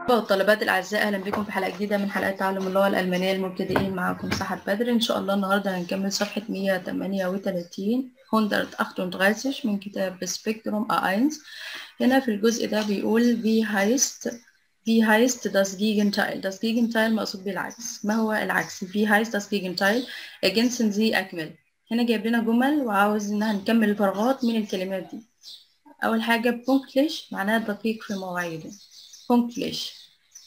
والطلبات الأعزاء أهلا بكم في حلقة جديدة من حلقات تعلم اللغة الألمانية للمبتدئين معكم سحر بدر إن شاء الله النهاردة هنكمل صفحة 138 138 من كتاب سبيكتروم A1 هنا في الجزء ده بيقول wie heißt wie heißt das Gegenteil das Gegenteil مقصود بالعكس ما هو العكس wie heißt das Gegenteil ergänzen Sie أكمل هنا جايب لنا جمل وعاوز إنها نكمل الفراغات من الكلمات دي أول حاجة pünktlich معناها دقيق في مواعيده pünktlich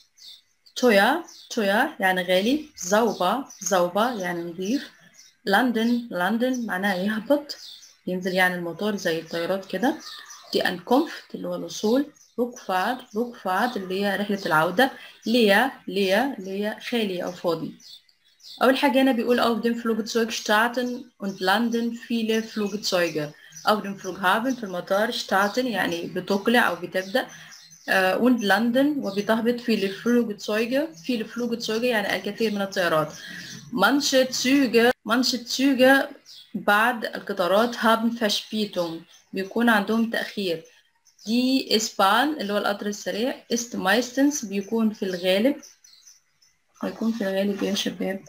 teuer teuer يعني غالي sauber sauber يعني نظيف لندن لندن معناها يهبط ينزل يعني الموتور زي الطيارات كده دي Ankunft اللي هو الوصول Rückfahrt Rückfahrt اللي هي رحلة العودة ليا ليا اللي هي خالي أو فاضي أول حاجة هنا بيقول auf dem Flugzeug starten und landen viele Flugzeuge auf dem Flughafen في المطار starten يعني بتقلع أو بتبدأ äh, und landen وبتهبط viele Flugzeuge viele Flugzeuge يعني الكثير من الطيارات manche Züge manche Züge بعض القطارات haben Verspätung بيكون عندهم تأخير دي إسبان اللي هو القطر السريع ist meistens بيكون في الغالب هيكون في الغالب يا شباب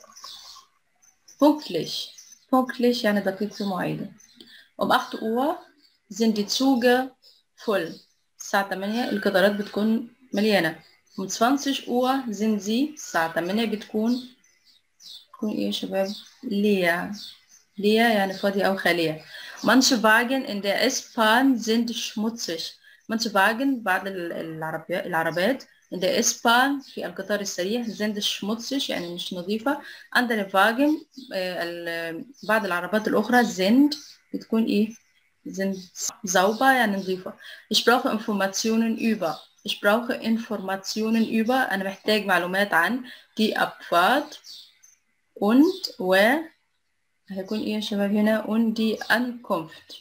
pünktlich pünktlich يعني دقيق في مواعيده um 8 Uhr sind die Züge voll الساعة 8 القطارات بتكون مليانة um 20 Uhr sind sie الساعة 8 بتكون بتكون ايه يا شباب ليا ليا يعني فاضية أو خالية manche Wagen in der S-Bahn sind schmutzig manche Wagen بعض العربيات العربات in der S-Bahn في القطار السريع sind schmutzig يعني مش نظيفة andere Wagen بعض العربات الأخرى sind بتكون ايه sind sauber يعني نظيفة ich brauche Informationen über ich brauche Informationen über أنا محتاج معلومات عن die Abfahrt und و هيكون ايه يا شباب هنا und die Ankunft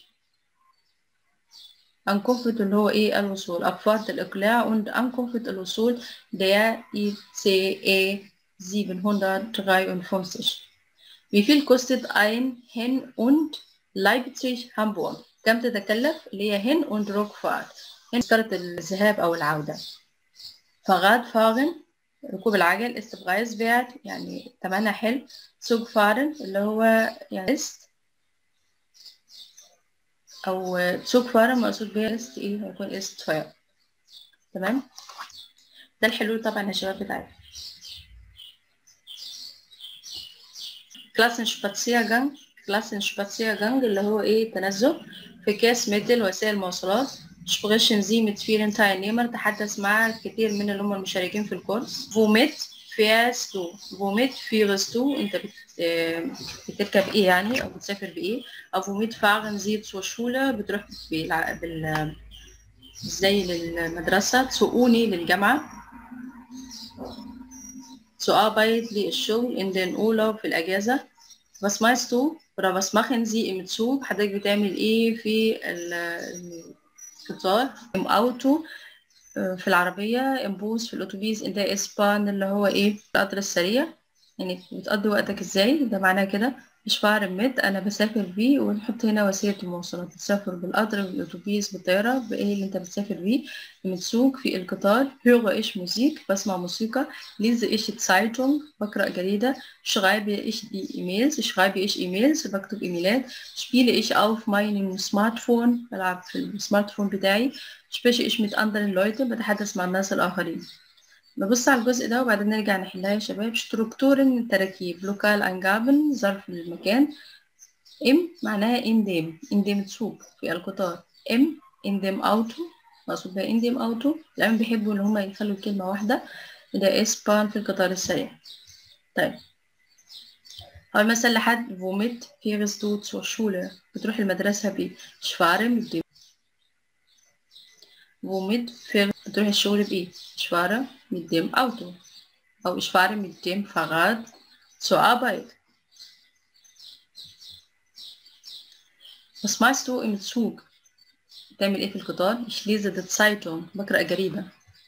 Ankunft اللي هو ايه الوصول Abfahrt الإقلاع und Ankunft الوصول der ICE 753 wie viel kostet ein Hin- und Leipzig-Hamburg كم تتكلف اللي هي هن und Rückfahrt هن تذكرة الذهاب أو العودة فغاد فاغن ركوب العجل استبغايز بيعت يعني تمنى حلو سوق فارن اللي هو يعني است أو سوق فارن مقصود بيها است إيه هيكون است فاير تمام ده الحلول طبعا يا شباب بتاعتي كلاسن شباتسيرجانج كلاسن شباتسيرجانج اللي هو إيه تنزه في كاس ميدل وسائل المواصلات sprechen Sie mit vielen Teilnehmern تحدث مع الكثير من اللي هم المشاركين في الكورس womit fährst du womit fährst du انت بت... بتركب ايه يعني او بتسافر بايه او womit fahren Sie zur Schule بتروح بال... بال... زي للمدرسة zur Uni للجامعة zur Arbeit للشغل in den Urlaub في الأجازة was meinst du oder was machen Sie im Zug حضرتك بتعمل ايه في ال... القطار ام اوتو في العربية امبوس في الأتوبيس انت اسبان اللي هو ايه القطر السريع يعني بتقضي وقتك ازاي ده معناه كده مش فاعل مت انا بسافر بيه ونحط هنا وسيلة المواصلات تسافر بالقطر بالأتوبيس بالطيارة بايه اللي انت بتسافر بيه بتسوق في القطار höre ich موسيقى بسمع موسيقى lese ich Zeitung بقرأ جريدة schreibe ich die E-Mails schreibe ich E-Mails بكتب إيميلات spiele ich auf meinem Smartphone بلعب في السمارت بتاعي spreche ich mit anderen Leuten بتحدث مع الناس الآخرين نبص على الجزء ده وبعدين نرجع نحلها يا شباب ستركتورن التراكيب لوكال انجابن ظرف المكان ام معناها in dem in dem Zug في القطار ام in dem Auto مقصود بها in dem Auto العلماء بيحبوا ان هما يخلوا الكلمة واحدة ده اسبان في القطار السريع طيب أول مثلا لحد ووميت fährst du zur Schule بتروح المدرسة بيه ich fahre mit dem womit بتروح الشغل بإيه ich fahre mit dem Auto أو ich fahre mit dem Fahrrad zur Arbeit was machst du im Zug بتعمل ايه في القطار ich lese die Zeitung بقرأ جريدة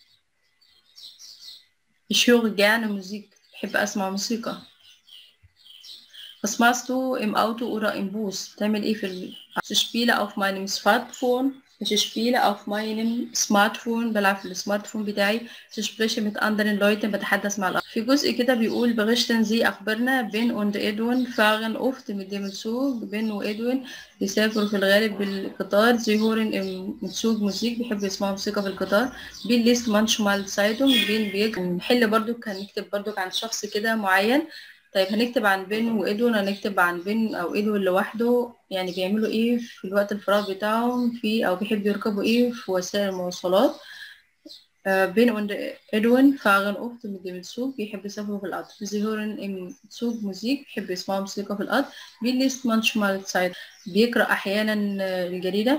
ich höre gerne Musik بحب أسمع موسيقى was machst du im Auto oder im Bus بتعمل ايه في ال... ich spiele auf meinem Smartphone Ich spiele auf meinem Smartphone بلعب في السمارتفون بتاعي ich spreche mit anderen Leuten بتحدث مع الآخر في جزء كده بيقول berichten Sie أخبرنا بين und إدوين fahren oft mit dem Zug بين وإدوين بيسافروا في الغالب بالقطار Sie hören im Zug Musik بيحبوا يسمعوا موسيقى في القطار بين liest manchmal Zeitung بين بيج نحل برضو هنكتب برضو عن شخص كده معين طيب هنكتب عن بين وإدوين هنكتب عن بين أو إدوين لوحده يعني بيعملوا إيه في الوقت الفراغ بتاعهم في أو بيحبوا يركبوا إيه في وسائل المواصلات آه بين und إدوين fahren oft mit dem Zug بيحبوا يسافروا في القطر Sie hören im Zug Musik بيحبوا يسمعوا موسيقى في القطر بين liest manchmal Zeit بيقرأ أحيانا الجريدة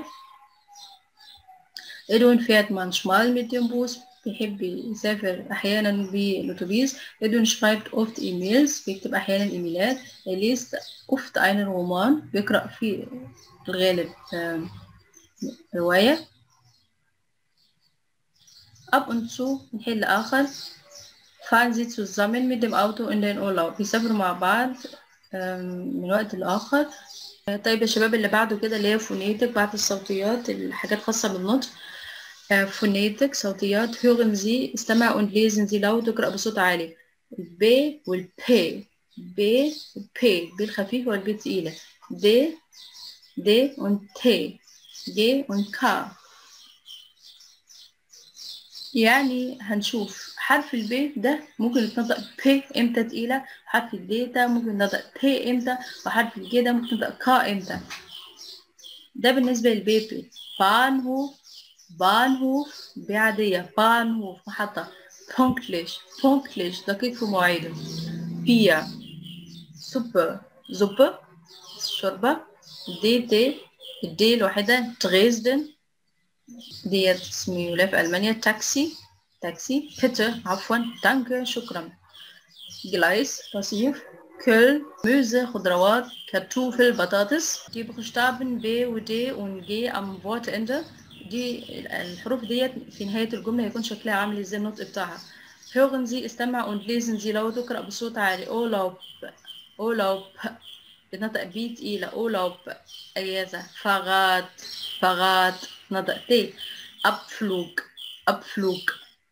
إدوين fährt manchmal mit dem Bus بيحب يسافر أحيانا بالأتوبيس إدوين schreibt oft إيميلز بيكتب أحيانا إيميلات liest oft einen Roman بيقرأ في الغالب رواية ab und zu نحل آخر fahren sie zusammen mit dem Auto in den Urlaub بيسافروا مع بعض من وقت لآخر طيب يا شباب اللي بعده كده اللي هي فونيتك بعد الصوتيات الحاجات خاصة بالنطق فونيتك صوتيات hören Sie استمع und lesen Sie laut اقرأ بصوت عالي الب والبي ب وبي ب الخفيفة والبي التقيلة د د und ت ج und ك يعني هنشوف حرف الب ده ممكن يتنطق ب امتى تقيلة وحرف الد ده ممكن يتنطق ت امتى وحرف الج ده ممكن يتنطق ك امتى ده بالنسبة للبيبي بانهوف بانهوف بعادية بانهوف محطة بونكلش بونكلش دقيق في مواعيده بيا سوبر زوبة شوربة دي دي الدي الوحيدة دريسدن ديت اسمي ولا في ألمانيا تاكسي تاكسي بيتر عفوا دانكه شكرا جلايس رصيف كل Gemüse, خضروات Kartoffel, بطاطس die Buchstaben B و D und G am Wortende دي الحروف ديت في نهاية الجملة هيكون شكلها عامل ازاي النطق بتاعها hören Sie استمع und lesen Sie laut اقرأ بصوت عالي Urlaub Urlaub بنطق بي تقيلة Urlaub أجازة فغاد فغاد نطق ت Abflug Abflug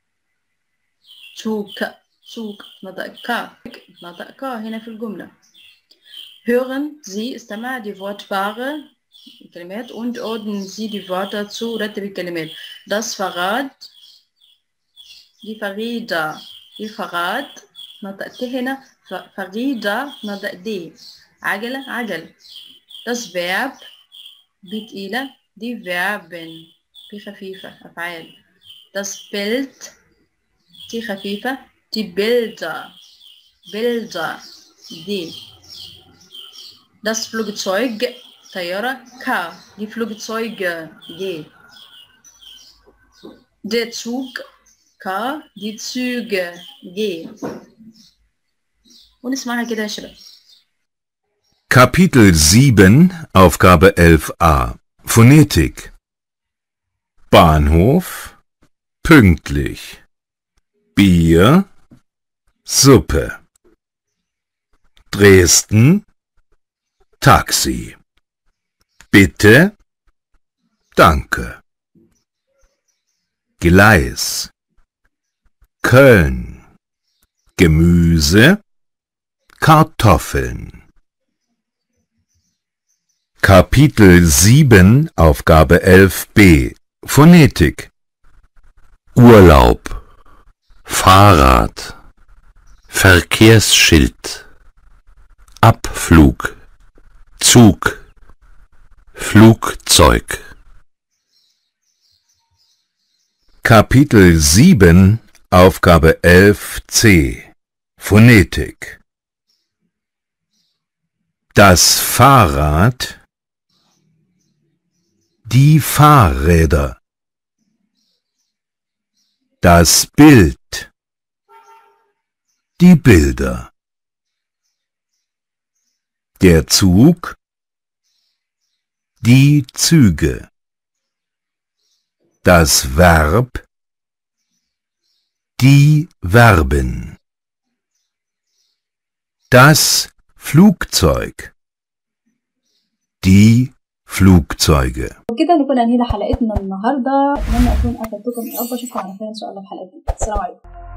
Zug Zug نطق ك نطق ك هنا في الجملة hören Sie استمع die Wortware الكلمات und ordnen Sie die Wörter zu رتب الكلمات das Fahrrad die Fahrräder die Fahrrad نطق ت هنا فريدة نطق دي عجلة عجل das Verb دي تقيلة die Verben دي خفيفة أفعال das Bild دي خفيفة die Bilder Bilder دي das Flugzeug طيارة K die Flugzeuge G der Zug K die Züge G ونسمعها كده يا شباب Kapitel 7, Aufgabe 11a. Phonetik. Bahnhof, pünktlich. Bier, Suppe. Dresden, Taxi. Bitte, danke. Gleis. Köln. Gemüse, Kartoffeln. Kapitel 7, Aufgabe 11b. Phonetik. Urlaub. Fahrrad. Verkehrsschild. Abflug. Zug. Flugzeug. Kapitel 7, Aufgabe 11c. Phonetik. Das Fahrrad. Die Fahrräder. Das Bild. Die Bilder. Der Zug. Die Züge. Das Verb. Die Verben. Das Flugzeug. Die Flugzeuge. وبكده نكون انهينا حلقتنا النهارده اتمنى اكون افدتكم يا رب اشوفكم على خير ان شاء الله في حلقه جديده السلام عليكم